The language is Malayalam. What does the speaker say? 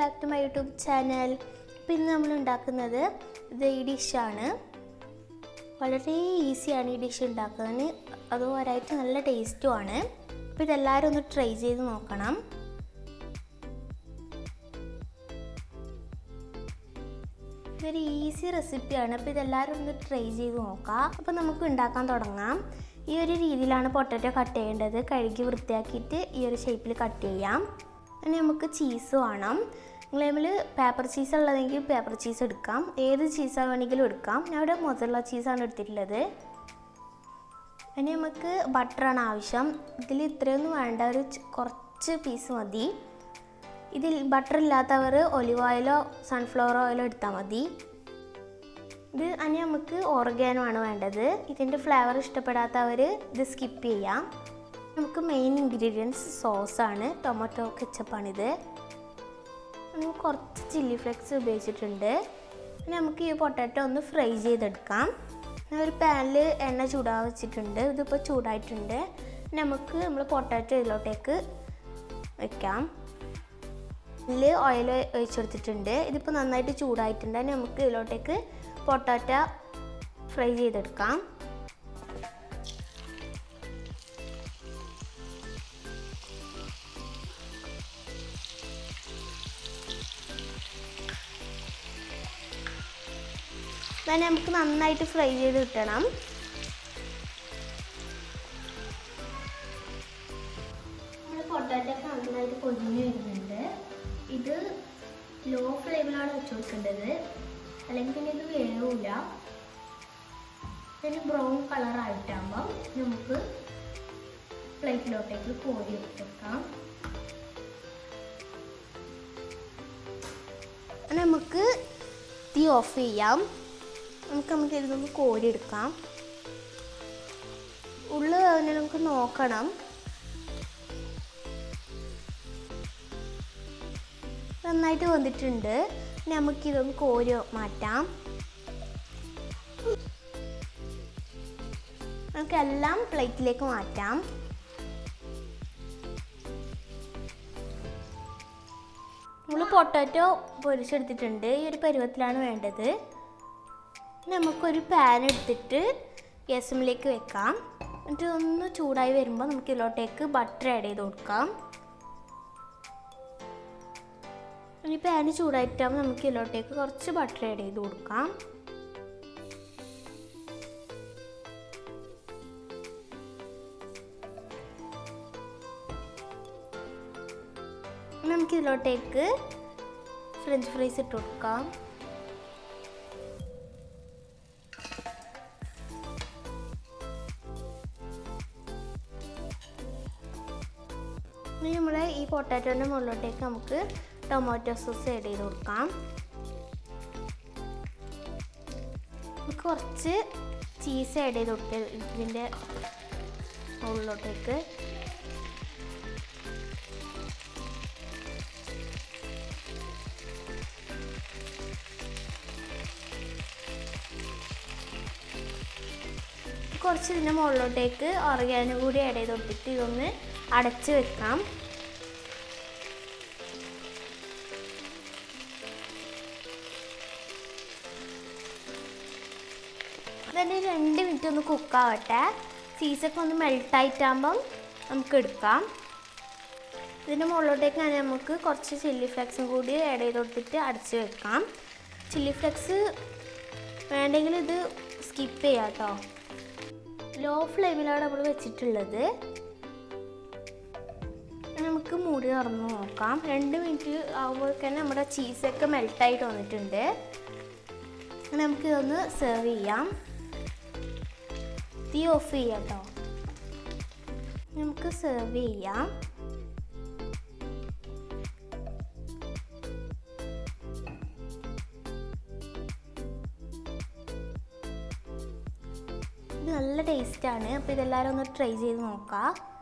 back to my YouTube channel അപ്പോൾ ഇന്ന് നമ്മൾ ഉണ്ടാക്കുന്നത് ഇത് ഈ ഡിഷാണ് വളരെ ഈസിയാണ് ഈ ഡിഷ് ഉണ്ടാക്കുന്നതിന് അതുപോരായിട്ട് നല്ല ടേസ്റ്റുമാണ് അപ്പോൾ ഇതെല്ലാവരും ഒന്ന് ട്രൈ ചെയ്ത് നോക്കണം ഇതൊരു ഈസി റെസിപ്പിയാണ് അപ്പോൾ ഇതെല്ലാവരും ഒന്ന് ട്രൈ ചെയ്ത് നോക്കാം അപ്പോൾ നമുക്ക് ഉണ്ടാക്കാൻ തുടങ്ങാം ഈ ഒരു രീതിയിലാണ് പൊട്ടറ്റോ കട്ട് ചെയ്യേണ്ടത് കഴുകി വൃത്തിയാക്കിയിട്ട് ഈ ഒരു ഷേപ്പിൽ കട്ട് ചെയ്യാം പിന്നെ നമുക്ക് ചീസ് വേണം നിങ്ങളേമിൽ പേപ്പർ ചീസ് ഉള്ളതെങ്കിൽ പേപ്പർ ചീസ് എടുക്കാം ഏത് ചീസാണ് വേണമെങ്കിലും എടുക്കാം ഞാൻ ഇവിടെ മൊസറല്ല ചീസാണ് എടുത്തിട്ടുള്ളത് ഇനി നമുക്ക് ബട്ടറാണ് ആവശ്യം ഇതിൽ ഇത്രയൊന്നും വേണ്ട ഒരു ച്- കുറച്ച് പീസ് മതി ഇതിൽ ബട്ടർ ഇല്ലാത്തവർ ഒലിവ് ഓയിലോ സൺഫ്ലവർ ഓയിലോ എടുത്താൽ മതി ഇത് ഇനി നമുക്ക് ഓർഗാനോ ആണ് വേണ്ടത് ഇതിൻ്റെ ഫ്ലേവർ ഇഷ്ടപ്പെടാത്തവർ ഇത് സ്കിപ്പ് ചെയ്യാം നമുക്ക് മെയിൻ ഇൻഗ്രീഡിയൻസ് സോസാണ് ടൊമാറ്റോ കെച്ചപ്പാണിത് നമുക്ക് കുറച്ച് ചില്ലി ഫ്ലെക്സ് ഉപയോഗിച്ചിട്ടുണ്ട് ഇനി നമുക്ക് ഈ പൊട്ടാറ്റോ ഒന്ന് ഫ്രൈ ചെയ്തെടുക്കാം ഞാൻ ഒരു പാനിൽ എണ്ണ ചൂടാൻ വെച്ചിട്ടുണ്ട് ഇതിപ്പോൾ ചൂടായിട്ടുണ്ട് ഇനി നമുക്ക് നമ്മൾ പൊട്ടാറ്റോ ഇതിലോട്ടേക്ക് വെക്കാം ഇതിൽ ഓയിൽ ഒഴിച്ചെടുത്തിട്ടുണ്ട് ഇതിപ്പോൾ നന്നായിട്ട് ചൂടായിട്ടുണ്ട് ഇനി നമുക്ക് ഇതിലോട്ടേക്ക് പൊട്ടാറ്റ ഫ്രൈ ചെയ്തെടുക്കാം then നമുക്ക് നന്നായിട്ട് ഫ്രൈ ചെയ്ത് കിട്ടണം നമ്മൾ പൊട്ടാറ്റോ ഒക്കെ നന്നായിട്ട് പൊടിഞ്ഞു വരുന്നുണ്ട് ഇത് ലോ ഫ്ലെയിമിലാണ് വെച്ച് കൊടുക്കേണ്ടത് അല്ലെങ്കിൽ പിന്നെ ഇത് വേവില്ല ഇതിന് ബ്രൗൺ കളർ ആയിട്ടാകുമ്പോൾ നമുക്ക് പ്ലേറ്റിലോട്ടേക്ക് കോരി എടുത്തേക്കാം നമുക്ക് തീ ഓഫ് ചെയ്യാം നമുക്ക് നമുക്ക് ഇതിനൊന്ന് കോരി എടുക്കാം ഉള്ളു അതിനെ നമുക്ക് നോക്കണം നന്നായിട്ട് വന്നിട്ടുണ്ട് ഇനി നമുക്കിതൊന്ന് കോരി മാറ്റാം നമുക്കെല്ലാം പ്ലേറ്റിലേക്ക് മാറ്റാം നമ്മൾ പൊട്ടാറ്റോ പൊരിച്ചെടുത്തിട്ടുണ്ട് ഈ ഒരു പരുവത്തിലാണ് വേണ്ടത് നമുക്കൊരു പാൻ എടുത്തിട്ട് ഗ്യാസുമിലേക്ക് വെക്കാം എന്നിട്ട് ഒന്ന് ചൂടായി വരുമ്പോൾ നമുക്ക് ഇതിലോട്ടേക്ക് ബട്ടർ ആഡ് ചെയ്ത് കൊടുക്കാം ഇനി പാന് ചൂടായിട്ടാകുമ്പോൾ നമുക്ക് ഇതിലോട്ടേക്ക് കുറച്ച് ബട്ടർ ആഡ് ചെയ്ത് കൊടുക്കാം നമുക്ക് ഇതിലോട്ടേക്ക് ഫ്രഞ്ച് ഫ്രൈസ് ഇട്ട് കൊടുക്കാം ഇനി നമ്മൾ ഈ പൊട്ടാറ്റോൻ്റെ മുകളിലോട്ടേക്ക് നമുക്ക് ടൊമാറ്റോ സോസ് ആഡ് ചെയ്ത് കൊടുക്കാം നമുക്ക് കുറച്ച് ചീസ് ആഡ് ചെയ്ത് കൊടുക്കുക ഇതിൻ്റെ മുകളിലോട്ടേക്ക് കുറച്ച് ഇതിൻ്റെ മുകളിലോട്ടേക്ക് ഓർഗാനും കൂടി ആഡ് ചെയ്ത് കൊടുത്തിട്ട് ഇതൊന്ന് അടച്ച് വെക്കാം അതന്നെ രണ്ട് മിനിറ്റ് ഒന്ന് കുക്കാവട്ടെ ചീസൊക്കെ ഒന്ന് മെൽട്ടായിട്ടാകുമ്പം നമുക്ക് എടുക്കാം ഇതിൻ്റെ മുകളിലോട്ടേക്ക് ഞാൻ നമുക്ക് കുറച്ച് ചില്ലി ഫ്ലെക്സും കൂടി ആഡ് ചെയ്ത് കൊടുത്തിട്ട് അടച്ച് വെക്കാം ചില്ലി ഫ്ലെക്സ് വേണ്ടെങ്കിൽ ഇത് സ്കിപ്പ് ചെയ്യാം കേട്ടോ ലോ ഫ്ലെയിമിലാണ് നമ്മൾ വെച്ചിട്ടുള്ളത് നമുക്ക് മൂടി തുറന്ന് നോക്കാം രണ്ട് മിനിറ്റ് ആകുമ്പോഴേക്കന്നെ നമ്മുടെ ചീസൊക്കെ മെൽട്ടായിട്ട് വന്നിട്ടുണ്ട് അങ്ങനെ നമുക്ക് ഇതൊന്ന് സെർവ് ചെയ്യാം തീ ഓഫ് ചെയ്യാം കേട്ടോ നമുക്ക് സെർവ് ചെയ്യാം ഇത് നല്ല ടേസ്റ്റാണ് അപ്പോൾ ഇതെല്ലാവരും ഒന്ന് ട്രൈ ചെയ്ത് നോക്കാം